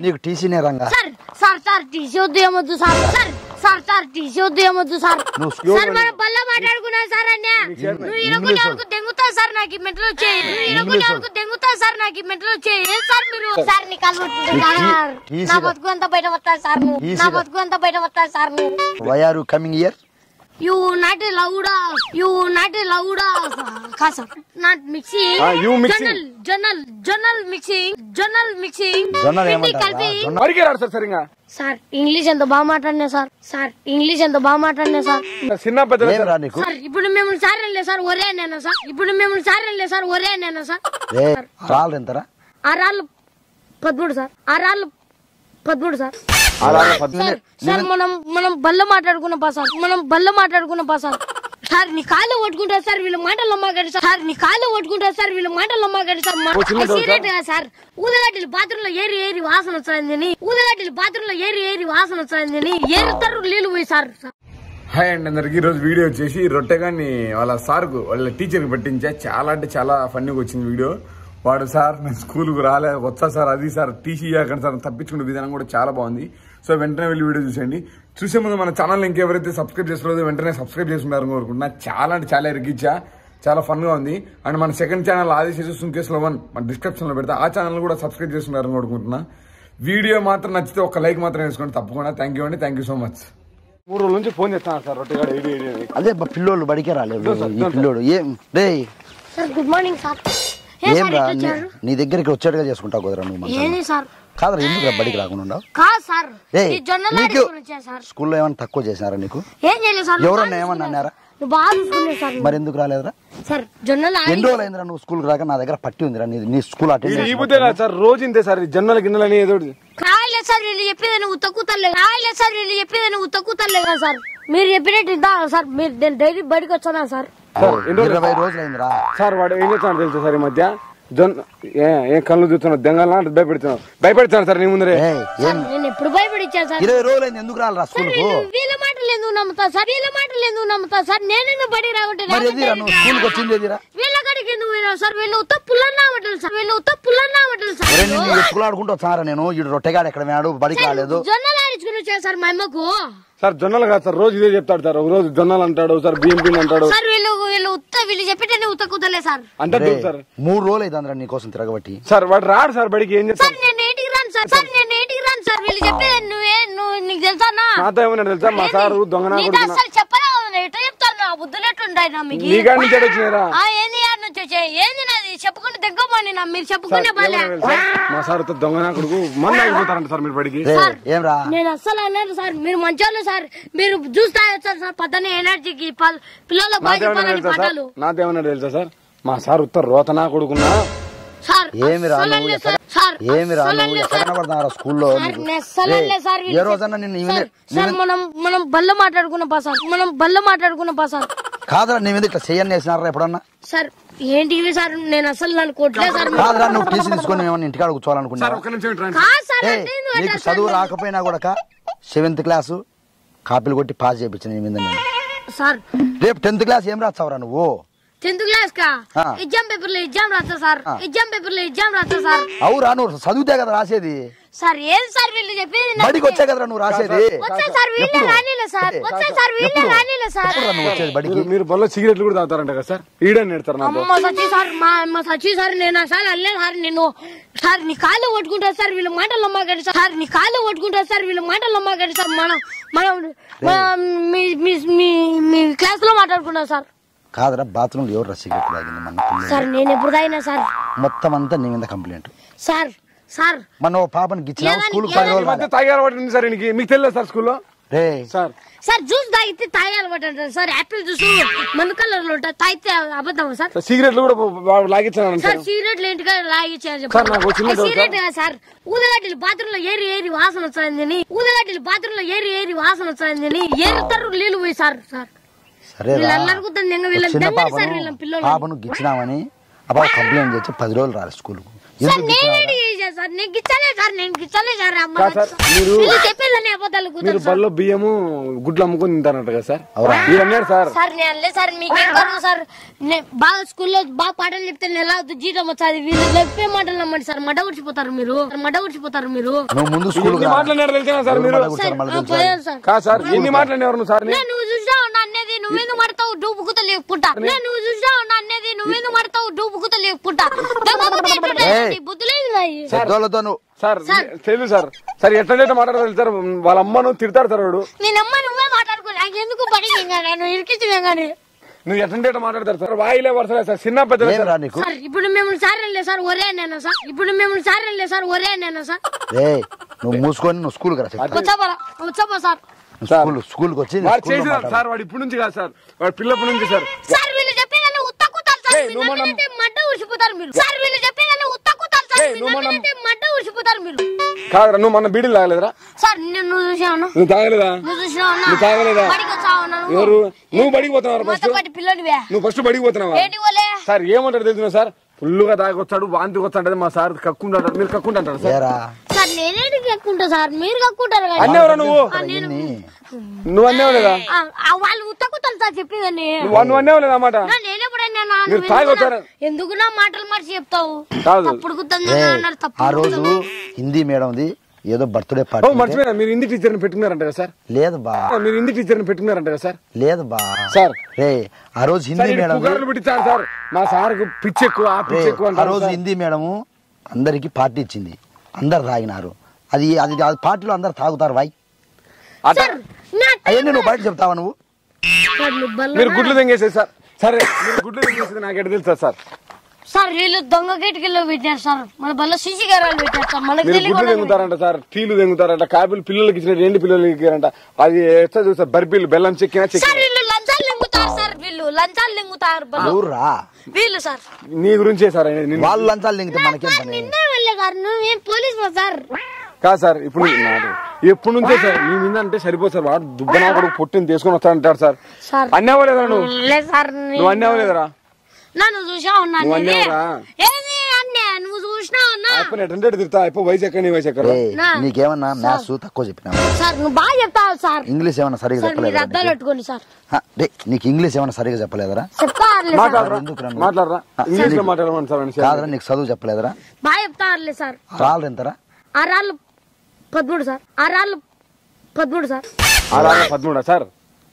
నీకు టీసీనే Ranga sir sir sir TC వద్దు ఏమొద్దు sir sir sir sir TC వద్దు ఏమొద్దు సార్ నువ్వు సార్ మన బల్ల మాట్లాడుకున్నా సార్ అన్య నువ్వు ఇరగొని వరకు దెంగుతా సార్ నాకు ఈ మెట్లు వచ్చాయి నువ్వు ఇరగొని వరకు దెంగుతా సార్ నాకు ఈ మెట్లు వచ్చాయి ఏం సార్ మీరు సార్ నీ కాలు పట్టుకుంటా సార్ టీ- నా బతుకు అంతా బయట వస్తారు సార్ నువ్వు టీ- నా బతుకు అంతా బయట వస్తారు సార్ నువ్వు why are you coming here you not louder you not louder కాదు sir not mixing Ah, you mixing. General general general mixing general mixing జొన్నలు ఏమంటారా కలిపి జొన్న మరికి రాడు సార్ సరిగా సార్ ఇంగ్లీష్ ఎంత బాగా మాట్లాడినా సార్ సార్ ఇంగ్లీష్ ఎంత బాగా మాట్లాడినా సార్ చిన్న పెద్ద ఏం రా నీకు సార్ ఇప్పుడు మేము సార్ అనలే సార్ ఒరే అన్నాను సార్ ఇప్పుడు మేము సార్ అనలే సార్ ఒరే అన్నాను సార్ ఏ రాళ్ళు ఎంతరా ఆరాళ్ళు పదమూడు సార్ ఆరాళ్ళు పదమూడు సార్ అలా పద్మ- సార్ సార్ మనం మనం బల్ల మాట్లాడుకున్న పా సార్ మనం బల్ల మాట్లాడుకున్న పా సార్ సార్ నీ కాళ్ళు కొట్టుకుంటా సార్ వీళ్ళ మాటలు నమ్మకండి సార్ సార్ నీ కాళ్ళు కొట్టుకుంటా సార్ వీళ్ళ మాటలు నమ్మకండి సార్ మా- ఓ చిన్న డౌట్ సీరియట్ గా సార్ ఊదగడ్డలు బాత్రూమ్ లో ఏరి ఏరి వాసన వచ్చిందని ఊదగడ్డలు బాత్రూమ్ లో ఏరి ఏరి వాసన వచ్చిందని ఏరుతారు నీళ్ళు పోయి సార్ సార్ హాయ్ అండి అందరికి ఈ రోజు వీడియో వచ్చేసి రొట్టెగాన్ని వాళ్ళ సార్కు వాళ్ళ టీచర్కి పెట్టించా చాలా అంటే చాలా ఫన్నీగా వచ్చింది వీడియో వాడు సార్ నేను స్కూల్కు రాలే వచ్చా సార్ అది సార్ టీసీ ఇవ్వకండి సార్ తప్పించుకునే విధానం కూడా చాలా బాగుంది సో వెంటనే వెళ్ళి వీడియో చూసేయండి చూసే ముందు మన ఛానల్ ఇంకెవరైతే సబ్స్క్రైబ్ చేసుకోలేదో వెంటనే సబ్స్క్రైబ్ చేసుకున్నారని కోరుకుంటున్నా చాలా అంటే చాలా ఎరిగిచ్చా చాలా ఫన్ గా ఉంది అండ్ మన సెకండ్ ఛానల్ ఆదిశేషు సుంకేశ్లో వన్ మన డిస్క్రిప్షన్ లో పెడతా ఆ ఛానల్ కూడా సబ్స్క్రైబ్ చేసుకున్నారని కోరుకుంటున్నా వీడియో మాత్రం నచ్చితే ఒక లైక్ మాత్రం వేసుకోండి తప్పకుండా థ్యాంక్ యూ అండి థ్యాంక్ యూ సో మచ్ మూడు రోజుల నుంచి ఫోన్ చేస్తాను సార్ రొట్టెగాడు ఏడి ఏడి అని అదే బా పిల్లోళ్ళు బడికే రాలేదు ఈ పిల్లోడు ఏం రే సార్ గుడ్ మార్నింగ్ సార్ ఏ ఏం సార్ రా ఎట్లా నీ- వచ్చారు నీ దగ్గరికి వచ్చాడుగా చేసుకుంటావు కుదరా నువ్వు మంచిగా. ఏంది సార్ కాదురా ఎందుకు రా బడికి రాకుండా ఉండవు కాదు సార్ ఏయ్, ఈ జొన్నల నీకు గురించి సార్ స్కూల్లో ఏమైనా తక్కువ చేసినారా నీకు ఏం చేయలేదు సార్ నువ్వు ఎవరన్నా బాగా ఏమన్నా చూసుకున్నావు. అన్నారా? నువ్వు బాగా చూసుకున్నావు సార్ మరి ఎందుకు రాలేదురా సార్ జొన్నలు ఎన్ని రోజులు అయిందిరా నువ్వు స్కూల్కి రాక నా దగ్గర పట్టి ఉందిరా నీ నీ స్కూల్ ఇది ఈ అటెండ్ బుద్ధే కాదు సార్ రోజు ఇంతే సార్ ఈ జొన్నల గిన్నెలని ఏదో ఒకటి. కాయలే సార్ వీళ్ళు చెప్పేది నువ్వు తక్కువ తల్లే కాయలే సార్ వీళ్ళు చెప్పేది నువ్వు తక్కువ తల్లే కదా సార్ మీరు చెప్పినట్టు ఇద్దా సార్ మీరు నేను డైలీ బయటకు వచ్చానా సార్ సార్ ఎన్ని రోజులు ఇరవై రోజులు అయిందిరా సార్ వాడు ఏం చేస్తున్నాడు తెలుసు సార్ ఈ మధ్య జొన్న ఏ ఏ కళ్ళు చూస్తున్నావు దెంగల్లా అంటే భయపెడుతున్నావు భయపెడుతున్నాడు సార్ నీ ముందరే ఏయ్, ఏం నేను ఎప్పుడు భయపడిచ్చాను సార్ ఇరవై రోజులు అయింది ఎందుకు రాలరా సార్ స్కూల్కు వీళ్ళు వీళ్ళ మాటలు ఎందుకు నమ్ముతా సార్ వీళ్ళ మాటలు ఎందుకు నమ్ముతా సార్ నేను బడి రాకుంటే మరి ఎదిరా నువ్వు స్కూల్కి వచ్చింది ఎదిరా వీళ్ళ కడికి ఎందుకు పోయినావు సార్ వీళ్ళు ఉత్త పుల్లన్నా మాటలు సార్ వీళ్ళు ఉత్త పుల్లన్నా మాటలు సార్ ఒరే నేను ఎప్పుడు ఆడుకుంటూ వచ్చారా నేను ఈ రొట్టెగాడు ఎక్కడ పోయాడు బడికి రాలేదు జొన్నలు ఆడించుకుని వచ్చాను సార్ మా అమ్మకు సార్ జొన్నలు కాదు సార్ రోజు ఇదే చెప్తాడు సార్ ఒక రోజు జొన్నలు అంటాడు సార్ బియ్యం పిండి అంటాడు సార్ వీళ్ళు వీళ్ళు ఉత్త వీళ్ళు చెప్పేటనే ఉత్త కుదలే సార్ అంటాడు రే, సార్ మూడు రోజులు అయింది నీకోసం తిరగబట్టి సార్ వాడు రాడు సార్ బడికి ఏం సార్ చేస్తాడు నేను ఇంటికి రాను సార్ సార్ నేను ఇంటికి రాను సార్ వీళ్ళు చెప్పేది నువ్వే నువ్వు నీకు తెలుసా నాతో ఏమన్నాడు తెలుసా మా సారు దొంగనా నీతో కొడుకున్నా అసలు చెప్పరా ఎట్లా చెప్తాను నా బుద్ధులు ఎట్లుంటాయి నా మీకు నీ కాడి నుంచి వచ్చినారా ఆ, ఏంది యాడ్ నుంచి వచ్చాయి ఏంది నాది చెప్పుకుంటే దగ్గపోండి నా మీరు చెప్పుకునే బాలే మా సార్ ఉత్త దొంగనా కొడుకు మన అయిపోతారంట సార్ మీరు బడికి రే ఏం రా నేను అస్సలు అన్నాను సార్ మీరు మంచోళ్ళు సార్ మీరు జ్యూస్ తాగొచ్చారు సార్ పద్దనే ఎనర్జీకి పల్- పిల్లలకు బాగా నాదేమన్నా చెప్పాలని తెలుసా సార్ పాఠాలు నాదేమన్నా తెలుసా సార్ మా సార్ ఉత్త రోతనా కొడుకున్నా సార్ ఏమి రా అస్సలు నువ్వు అనలేదు ఎక్కడ సార్. సార్ ఏమి రా అస్సలు నువ్వు అనలేదు ఎక్కడ సార్. కనబడుతున్నారా స్కూల్లో సార్, నీకు? నేను అస్సలు రే, అనలేదు సార్ వీళ్ళు ఏ రోజన్నా నిన్ను సార్, ఈమెనే- సార్ ఈమె- మనం మనం బల్ల మాట్లాడుకున్న పా సార్ మనం బల్ల మాట్లాడుకున్న పా సార్ కాదురా నీ మీద ఇట్లా చెయ్యని వేసినారా ఎప్పుడన్నా సార్ ఏంటి ఇవి సార్ నేను అసలు నన్ను కొట్టలేదు సార్ మీరు. కాదురా నువ్వు టీసీ తీసుకొని ఏమన్నా ఇంటికాడ సార్ కూర్చోవాలనుకున్నా ఒక్క నిమిషం ఇటు రండి. కాదు సార్ ఏ అంటే ఎందుకు నీకు అంటారు చదువు సార్? రాకపోయినా కూడా సెవెంత్ క్లాసు కాపీలు కొట్టి పాస్ చేయించిన నీ మీద నేను సార్ రేపు టెన్త్ క్లాస్ ఏం రాస్తావురా నువ్వు టెన్త్ క్లాస్ కా ఆ. ఎగ్జామ్ పేపర్ లో ఎగ్జామ్ రాస్తా సార్ ఎగ్జామ్ పేపర్ లో ఎగ్జామ్ రాస్తా సార్ అవురా నువ్వు చదివితే కదా రాసేది సార్ ఏం సార్ వీళ్ళు చెప్పేది నాకు- బడికి వచ్చే కదరా నువ్వు రాసేది వచ్చా సార్ వీళ్ళే ఎప్పుడు? రానిలే సార్ ఏ, వచ్చా సార్ వీళ్ళే ఎప్పుడు? రానిలే సార్ ఎప్పుడురా నువ్వు వచ్చేది బడికి మీరు- మీరు బల్లో సిగరెట్లు కూడా తాగుతారంట కదా సార్ ఈడని నెడతారు నాతో అమ్మ సచి సార్ మా అమ్మ సచి సార్ నేను అసలు అల్లే సార్ నేను సార్ నీ కాళ్ళు కొట్టుకుంటా సార్ వీళ్ళ మాటలు నమ్మకండి సార్ సార్ నీ కాళ్ళు కొట్టుకుంటా సార్ వీళ్ళ మాటలు నమ్మకండి సార్ మనం మనం మన- మీ మీ- మీ మీ క్లాస్ లో మాట్లాడుకుంటాం సార్ కాదురా బాత్రూమ్ ఎవరు రా సిగరెట్ తాగింది మన పిల్లలు? సార్ నేను ఎప్పుడు తాగినా సార్ మొత్తం అంతా నీ మీద కంప్లైంట్ సార్ సార్ మన ఓ పాపని గిచ్చినావు ఏమని- స్కూల్ పది ఈ రోజులు మధ్య తాగే అలవాటు ఉంది సార్ ఈయనకి మీకు తెలియదు సార్ స్కూల్లో రే సార్ సార్ జ్యూస్ తాగితే తాగే అలవాటు అంటారు సార్ యాపిల్ జ్యూస్ మన కలర్ లో ఉంటుంది తాగితే అబద్ధమా సార్ సార్ సిగరెట్లు కూడా వాడు లాగించాను సార్ సార్ సిగరెట్లు ఇంటిగా లాగిచ్చారు సార్, నాకు చిన్న డౌట్ సిగరెట్ కాదు సార్ ఊదగడ్డలు బాత్రూమ్ లో ఏరి ఏరి వాసన వచ్చిందని ఊదగడ్డలు బాత్రూమ్ లో ఏరి ఏరి వాసన వచ్చిందని ఏరుతారు నీళ్ళు పోయి సార్ సార్ సరే వీళ్ళు అల్లరుకుతుంది దెంగ వీళ్ళని చిన్న దెంగని సార్ వీళ్ళని పాపను పిల్లలు పాపను గిచ్చినామని అబ్బా కంప్లైంట్ చేసి పది రోజులు రాలి స్కూల్ సార్ నేను చేశారు సార్ నేను గిచ్చలే సార్ నేను గిచ్చలే సార్ అమ్మ కాదు సార్, మీరు- వీళ్ళు చెప్పేదని అబద్ధాలు మీరు కుదరదు సార్ బల్లో బియ్యము గుడ్లు అమ్ముకొని తింటారంట కదా సార్ అవునా? మీరు అన్నారు సార్ సార్ నేను అనలే సార్ మీకేం కర్మ సార్ నే- బాగా స్కూల్లో బాగా పాఠాలు చెప్తే నేను ఎలా జీతం వచ్చాది వీళ్ళు చెప్పే మాటలు నమ్మండి సార్ మడ్డ ఉడిచిపోతారు మీరు మడ్డ ఉడిచిపోతారు మీరు నువ్వు ముందు స్కూల్ ఎన్ని మాట్లాడినారు తెలిసిన సార్ మీరు సార్ ఆ, పోయాను సార్ కాదు సార్ ఎన్ని మాట్లాడినారు నువ్వు సార్ నేను నువ్వు చూసా ఉన్నా అనేది నువ్వేందుకు మడతావు డూపు గుత లేపుకుంటా నేను నువ్వు చూసా ఉన్నా అనేది నువ్వేందుకు మడతావు డూపు గుత లేపుకుంటా దొంగబుద్ధి ఎట్లుంటాయి? ఏయ్. నీ బుద్ధి లేదు నాయి. పెద్దోళ్ళతో నువ్వు సార్ తెలియదు సార్ సార్ ఎట్లా ఎట్లా మాట్లాడతారు సార్ వాళ్ళ అమ్మను తిడతారు సార్ వాడు నేనమ్మ నువ్వే మాట్లాడుకో నాకు ఎందుకు పడి నేను ఇరికించిన కానీ నువ్వు ఎట్లా ఎట్లా మాట్లాడతారు సార్ వాయిలే వరసలే సార్ చిన్న పెద్ద ఏం రా నీకు సార్ ఇప్పుడు మేము సార్ అనలే సార్ ఒరే అన్నాను సార్ ఇప్పుడు మేము సార్ అనలే సార్ ఒరే అన్నాను సార్ రే నువ్వు మూసుకొని నువ్వు స్కూల్కి రా చెప్పు. వచ్చాపరా వచ్చాపా సార్ నువ్వు స్కూల్ స్కూల్కి వచ్చి నీ వాడు స్కూల్లో చేసిన మాట్లాడు. సార్ వాడు ఇప్పుడు నుంచి కాదు సార్ వాడు పిల్లప్పటి నుంచి సార్ సార్ వీళ్ళు చెప్పేదాన్ని ఉత్తక్కుతారు సార్ ఏయ్, నువ్వు మనం- విన్నట్లయితే మడ్డ ఉడిచిపోతారు మీరు సార్ వీళ్ళు చెప్పేదాన్ని ఉత్తక్కుతారు సార్ ఏయ్, నువ్వు మనం- విన్నట్లయితే మడ్డ ఉడిచిపోతారు మీరు కాదురా నువ్వు మన బీడీలు తాగలేదురా సార్ నేను నువ్వు చూసావునా నువ్వు తాగలేదా నువ్వు చూసినావు నువ్వు తాగలేదా? బడికి వచ్చావునా ఎవరు నువ్వు బడికి పోతున్నావు ఫస్ట్ మాతో పాటు పిల్లడివే నువ్వు ఫస్ట్ బడికి పోతున్నావా ఏంటి పోలే సార్ ఏమంటారు తెలుసు సార్ ఫుల్గా తాగొచ్చాడు వాంతికి వచ్చాడు మా సార్ కక్కుంటాడు మీరు కక్కుంటారు సార్ ఏరా సార్ నేనేంటి కక్కుంటా సార్ మీరు కక్కుంటారు కదా అన్నేవరా నువ్వు ఆ, నేను ఇన్ని నువ్వు అన్నేవు లేదా ఆ, ఆ, వాళ్ళు ఉత్తక్కుతారు సార్ చెప్పేదాన్ని నువ్వు నువ్వు అన్నేవు లేదా అన్నమాట నా నేనెప్పుడన్నా నా- మీరు నువ్వు తాగి ఎందుకు వచ్చారా? నా- ఎందుకు నా మాటలు మార్చి చెప్తావు కాదు. తప్పుడు గుర్తుంది ఏ, అన్నారు తప్పు ఆ రోజు హిందీ మేడంది ఏదో బర్త్డే ఓ పార్టీ ఉంటే- మర్చిపోయినా మీరు హిందీ టీచర్ని పెట్టుకున్నారంట కదా సార్ లేదు బా మీరు హిందీ టీచర్ని పెట్టుకున్నారంట కదా సార్ లేదు బా సార్. రే ఆ రోజు సార్ హిందీ ఈడు మేడం పుకార్లు పెట్టించారు సార్ మా సార్కు పిచ్చి ఎక్కువ ఆ రే, పిచ్చి ఎక్కువ ఆ అంటారు రోజు సార్. హిందీ మేడము అందరికి పార్టీ ఇచ్చింది అందరు తాగినారు అది అది అది పార్టీలో అందరు తాగుతారు వాయ్ అట్ట- సార్ నా అవన్నీ నువ్వు బయట చెప్తావా నువ్వు సార్ నువ్వు బల్ల- మీరు గుడ్లు తెంగేసేది సార్ సరే మీరు గుడ్లు తెంగేసేది నాకు ఎక్కడ తెలుసా సార్ సార్ వీళ్ళు దొంగ కిటికీలో పెట్టారు సార్ మన బల్ల సీసీ కెమెరాలు పెట్టారు సార్ మనకు మీరు తెలియకుండా గుడ్లు తెంగుతారంట సార్ టీలు తెంగుతారంట కాపీలు పిల్లలకి ఇచ్చిన రెండు పిల్లలకి ఇచ్చారంట అది ఎట్లా చూస్తారు బర్ఫీలు బెల్లం చెక్కినా సార్ చెక్కిన వీళ్ళు లంచాలు లెంగుతారు సార్ వీళ్ళు లంచాలు లెంగుతారు బల్ల. ఊర్రా వీళ్ళు సార్ నీ గురించే సార్ ఆయన నిన్ను- వాళ్ళు లంచాలు లింగితే మనకేం సార్ పని నిన్నే వెళ్ళే గారు నువ్వేం పోలీస్ సార్ కాదు సార్ ఇప్పుడు నాడు ఎప్పుడు నుంచే సార్ నీ మీద అంటే సరిపోదు సార్ వాడు దుబ్బనాకుడు పొట్టిని తీసుకొని వస్తా అంటాడు సార్ సార్ అన్నేవలేదా నువ్వు లేదు సార్ నువ్వు అన్నేవలేదరా నన్ను చూసా ఉన్నా నువ్వు నేనే. అన్నావురా? ఏది అన్నే నువ్వు చూసినా ఉన్నా అయిపోయి ఎట్టంటే తిరుగుతా అయిపో వయసు ఎక్కడ నీ వయసు ఎక్కడ ఏ నీకేమన్నా మ్యాథ్స్ తక్కువ చెప్పినావా సార్ నువ్వు బాగా చెప్తావు సార్ ఇంగ్లీష్ ఏమన్నా సరిగా సార్ మీరు చెప్పలేదా అద్దాలు నీకు? పెట్టుకోండి సార్ హ, డే నీకు ఇంగ్లీష్ ఏమన్నా సరిగా చెప్పలేదరా చెప్తారులే సార్ మాట్లాడరా ఎందుకు రా నువ్వు? మాట్లాడరా ఇంగ్లీష్ లో మాట్లాడమని సార్ అని కాదరా నీకు చదువు చెప్పలేదరా బాగా చెప్తారులే సార్ రాళ్ళు ఎంతరా ఆరాళ్ళు పదమూడు సార్ ఆరాళ్ళు పదమూడు సార్ అలా పదమూడా సార్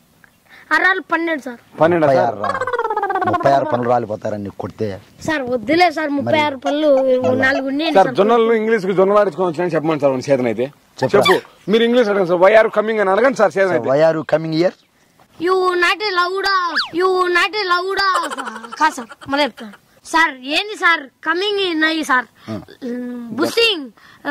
ఆరాళ్ళు పన్నెండు సార్ పన్నెండా ముప్పై సార్ ఆరు రా ముప్పై ఆరు పనులు రాలిపోతారని నీకు కొడితే సార్ వద్దులే సార్ ముప్పై ఆరు పళ్ళు నాలుగు ఉన్నాయి సార్ జొన్నలు ఇంగ్లీష్ కి జొన్నలు ఆడించుకొని వచ్చినా చెప్పమని సార్ చేతన అయితే చెప్పరా. చెప్పు మీరు ఇంగ్లీష్ అడగండి సార్ వై ఆర్ కమింగ్ అని అడగండి సార్ చేతన అయితే why are you coming here you not louder you not louder కా సార్ మళ్ళీ చెప్తాను సార్ ఏంది సార్ కమింగ్ నయ్యి సార్ బుస్సింగ్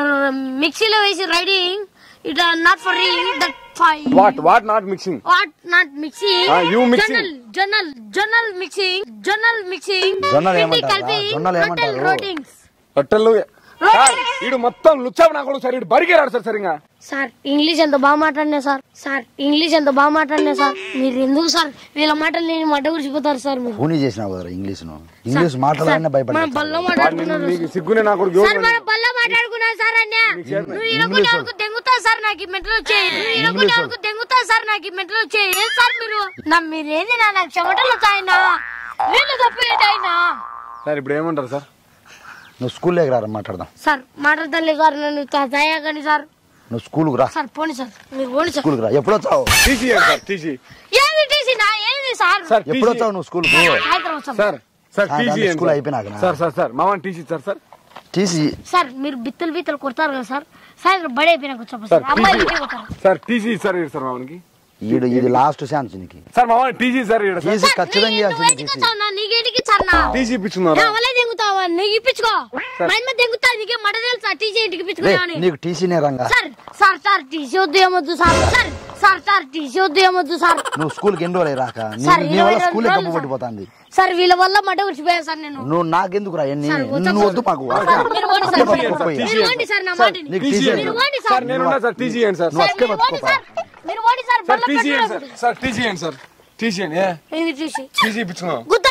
మిక్సీలో వేసి riding it not for reading that five what what not mixing what not mixing Ah, you mixing. జొన్నల్ జొన్నల్ జొన్నల్ మిక్సింగ్ జొన్నల్ మిక్సింగ్ జొన్నలు పిండి ఏమంటారు? కలిపి జొన్నలు హోటల్ ఏమంటారు? రోటింగ్స్ రొట్టెలు సార్ వీడు మొత్తం లుచ్చాపు నా కొడుకు సార్ వీడు బరిగేరాడు సార్ సరిగా సార్ ఇంగ్లీష్ ఎంత బాగా మాట్లాడినా సార్ సార్ ఇంగ్లీష్ ఎంత బాగా మాట్లాడినా సార్ మీరు ఎందుకు సార్ వీళ్ళ మాటలు నేను మడ్డ గురిచిపోతారు సార్ మీరు ఫోన్ చేసినావు కదరా ఇంగ్లీష్ ను ఇంగ్లీష్ మాట్లాడాలనే మన భయపడ్డా బల్లో వాడు నిన్ను మాట్లాడుకున్నారు నీకు సిగ్గునే నా కొడుకు సార్ మన బల్లో మాట్లాడుకున్నాం సార్ అన్న నువ్వు ఇరగొని వరకు దెంగుతా సార్ నాకు ఈ మెట్లు వచ్చాయి నువ్వు ఇరగొని వరకు దెంగుతా సార్ నాకు ఈ మెట్లు వచ్చాయి ఏం సార్ మీరు నా మీరేంది నా నాకు చెమటలు వచ్చాయినా నీళ్ళు తప్పేటాయినా సార్ ఇప్పుడు ఏమంటారు సార్ నువ్వు స్కూల్లోకి రా మాట్లాడదాం సార్ మాట్లాడతాను సార్ నన్ను దయాగని సార్ నువ్వు స్కూల్కి రా సార్ పోనీ సార్ మీరు పోనీ సార్ స్కూల్కి రా ఎప్పుడు వచ్చావు టీసీ సార్ టీసీ ఏది టీసీ నా ఏది సార్ సార్ ఎప్పుడు టీసీ వచ్చావు నువ్వు స్కూల్కు సాయంత్రం వస్తాం సార్ సార్ ఆ, టీసీ దాని స్కూల్ అయిపోయినాకనా? సార్ సార్ సార్ మామ TC sir sir TC sir మీరు బిత్తలు బిత్తలు కొడతారు కదా సార్ సాయంత్రం బడి అయిపోయినాక వచ్చాము సార్ సార్ అమ్మాయి టీసీ ఇంటికి పోతారు సార్ టీసీ సార్ ఇది సార్ మామకి ఈడు ఇది లాస్ట్ ఛాన్స్ నీకు సార్ మామ టీసీ సార్ ఈడ సార్ టీసీ ఖచ్చితంగా నువ్వు ఇవ్వాల్సింది ఎందుకు టీసీ వచ్చావునా? నీకేంటికి ఇచ్చానా? టీసీ ఇప్పించుకున్నారా ఎవరే దెంగుతావా నీకు ఇప్పించుకో మా అమ్మ దెంగుతా నీకే మడ తెలుసా టీసీ ఇంటికి రే ఇప్పించుకున్నావని నీకు టీసీనే Ranga sir sir sir TC వద్దు ఏమొద్దు sir sir sir sir TC వద్దు ఏమొద్దు సార్ నువ్వు స్కూల్కి ఎన్ని రోజులు రాక నీ సార్, నీ ఇరవై వల్ల రెండు స్కూలే రోజులు కప్పు సార్. పట్టిపోతుంది సార్ వీళ్ళ వల్ల మడ ఉడిచిపోయా సార్ నేను నువ్వు నాకెందుకు రా ఎన్ని సార్, వద్దు నువ్వు వద్దు మాకు సార్, మీరు పోండి సార్. అసలే పట్టుకోపోయా. మీరు పోండి సార్ నా మాటని నీకు టీసీ టీసీ మీరు పోండి సార్ సార్ నేనున్నా సార్ టీసీ అండి సార్ నువ్వు సార్, అసలే మీరు పోండి పట్టుకోపా. సార్ మీరు పోండి సార్ సార్ బల్ల టీసీ అండి సార్ పెట్టు సార్ టీసీ అండి సార్ టీసీ అండి ఏ ఇది టీసీ టీసీ ఇప్పించుకున్నాం గుత్తా తెలుసా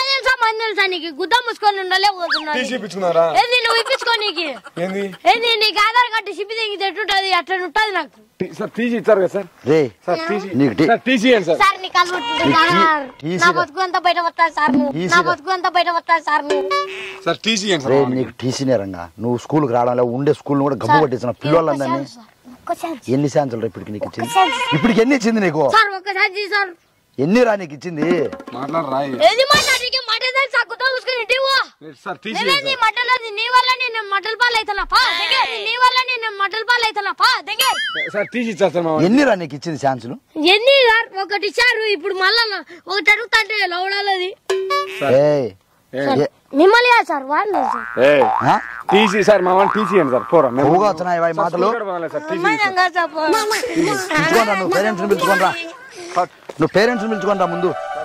పని తెలుసా నీకు గుద్ద మూసుకొని ఉండలే పోతున్నా టీసీ ఇప్పించుకున్నారా ఏంది నువ్వు ఇప్పించుకోనీకి ఏంది ఏంది నీకు ఆధార్ కార్డు షిప్పి తెగి ఎట్టుంటది అట్లా ఉంటది నాకు టీ- సార్ టీసీ ఇచ్చారు కదా సార్ రే సార్ టీసీ నీకు టీ- సార్ టీసీ ఏంటి సార్ సార్ నీ కాలు పట్టుకుంటే సార్ టీసీ నా రా. బతుకు అంతా బయట వస్తాయి సార్ నువ్వు టీసీ నా రా. బతుకు అంతా బయట వస్తాయి సార్ నువ్వు సార్ టీసీ ఏంటి రే సార్ నీకు టీసీనే రంగా నువ్వు స్కూల్కి రావడం లేదు ఉండే స్కూల్ కూడా గమ్ము పట్టించిన పిల్లలందరినీ ఎన్ని ఛాన్సులు రా ఇప్పటికి నీకు ఇచ్చింది ఇప్పటికి ఎన్ని ఇచ్చింది నీకు సార్ ఒక్కసారి చెయ్యి సార్ ఎన్ని రా నీకు ఇచ్చింది మాట్లాడరా ఏది మాట్లాడికి మాట తెలుసా గుద్ద మూసుకొని ఇంటికి పో సార్ టీసీ నేనేంది మటలు అది నీ వల్ల నేను మటల పాలు అవుతున్నా పా దగ్గర నీ వల్ల నేను మటల పాలు అవుతున్నా పా దగ్గర సార్ టీసీ ఇచ్చారు సార్ మా ఎన్ని రా నీకు ఇచ్చింది ఛాన్సులు ఎన్ని సార్ ఒకటి ఇచ్చారు ఇప్పుడు మళ్ళా నా- ఒకటి అడుగుతాంటే లౌడాలది ఏయ్, ఏ- మిమ్మల్ని కాదు సార్ వాళ్ళు సార్ ఆ? టీసీ సార్ మా వాళ్ళు టీసీ ఏంటి సార్ పోరా మేము కొవ్వుగా వచ్చినాయి ఇవా ఈ మాటలు సార్ టీసీ అమ్మాయి కాదు సార్ పో. పిలుచుకోనరా నువ్వు పేరెంట్స్ పిలుచుకోనరా నువ్వు పేరెంట్స్ పిలుచుకోనరా ముందు